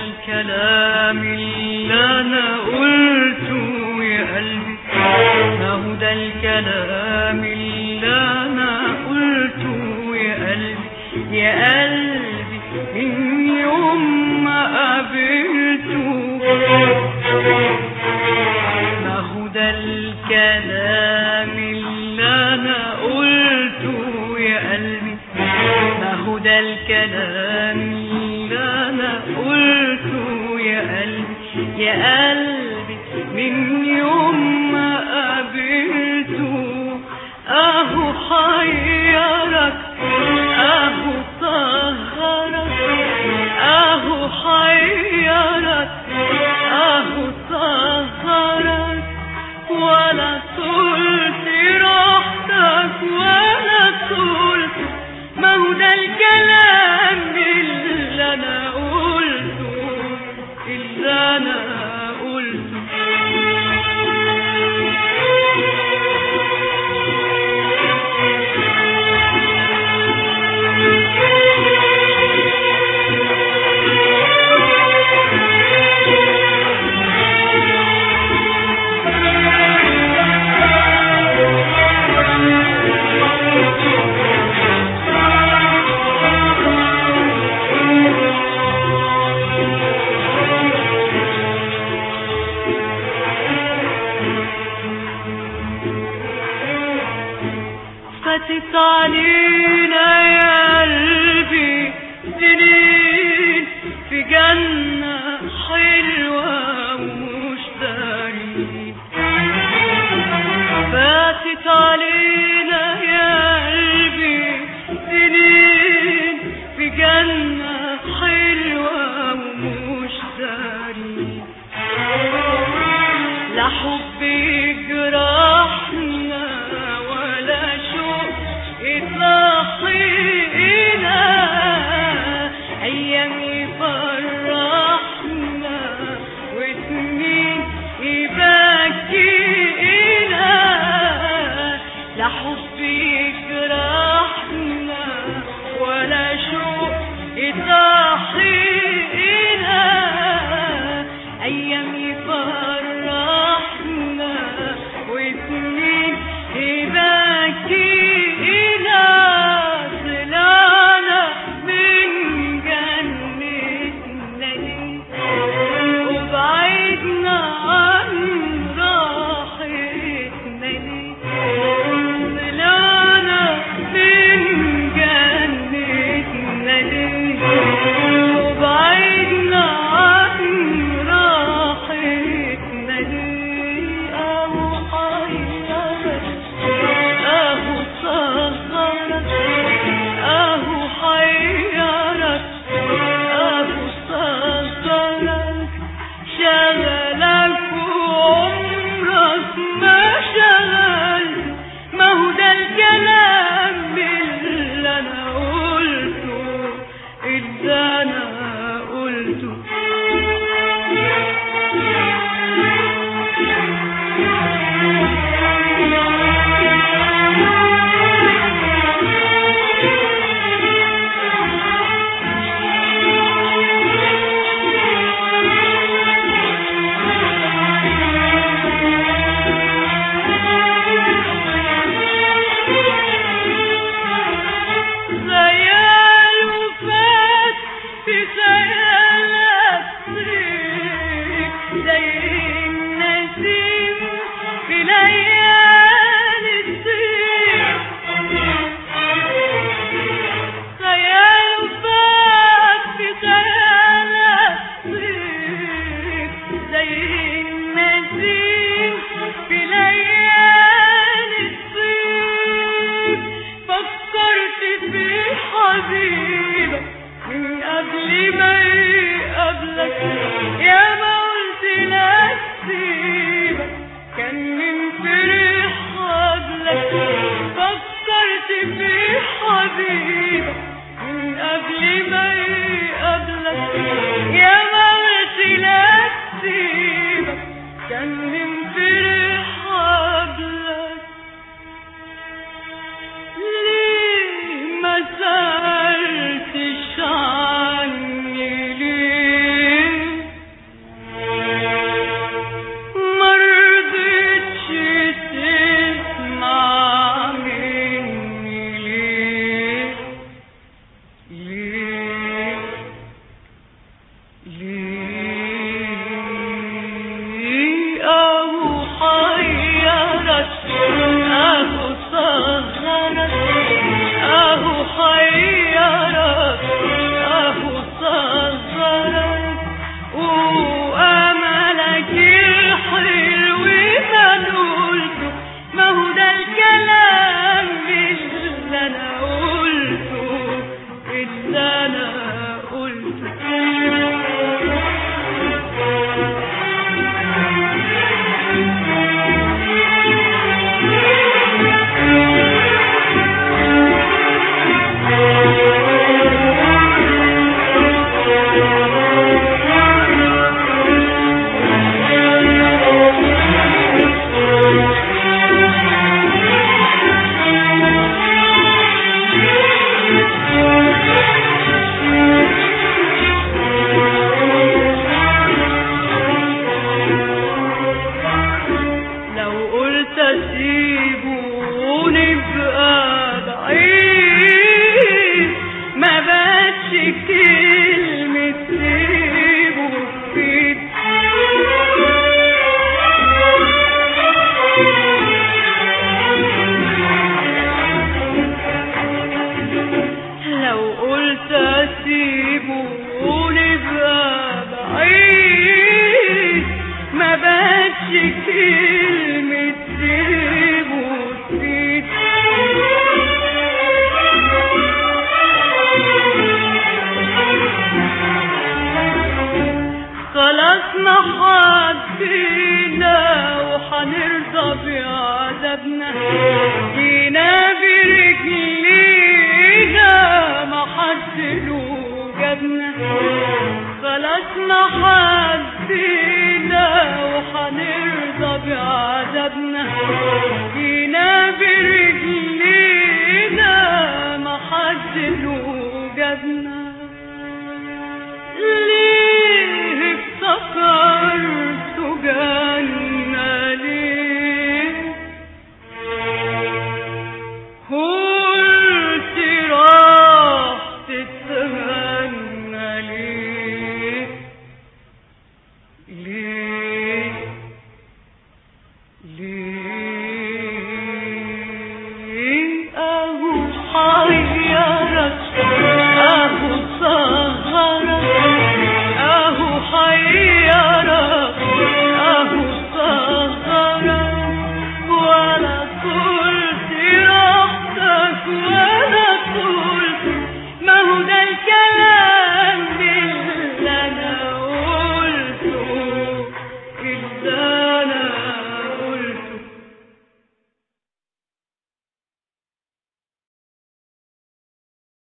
الكلام اللي انا قلته يا قلبي ما هو ده الكلام اللي انا قلته يا قلبي يا قلبي من يوم ما قابلته ما هو ده الكلام اللي انا قلته يا قلبي ما هو ده الكلام اللي انا قلته يا قلبي يا قلبي من يوم ما قابلته اهو حيرك اهو طهرك اهو حيرك اهو طهرك ولا طولت راحتك ولا طولت ما هو ده الكلام اللي انا قلته اللي انا قلته فاتت علينا يا قلبي سنين في جنة حلوة ومش داري فاتت علينا يا قلبي سنين في جنة حلوة ومش داري لا حب يجرحنا ولا شوق يصحينا ايام يفرحنا كلمة سيب وسيب خلاص ما حدينا وحنرضى بعذابنا جينا برجلينا ما حد له جابنا خلاص ما حدينا وحنرضى بعذابنا جينا برجلينا ما حد له جابنا ليه افتكرت جنة ليه قلت راح تتهنى ليه ليه ليه اهو حيرك اهو سهرك اهو حيرك اهو سهرك ولا قلت راحتك ولا قلت ما هو ده الكلام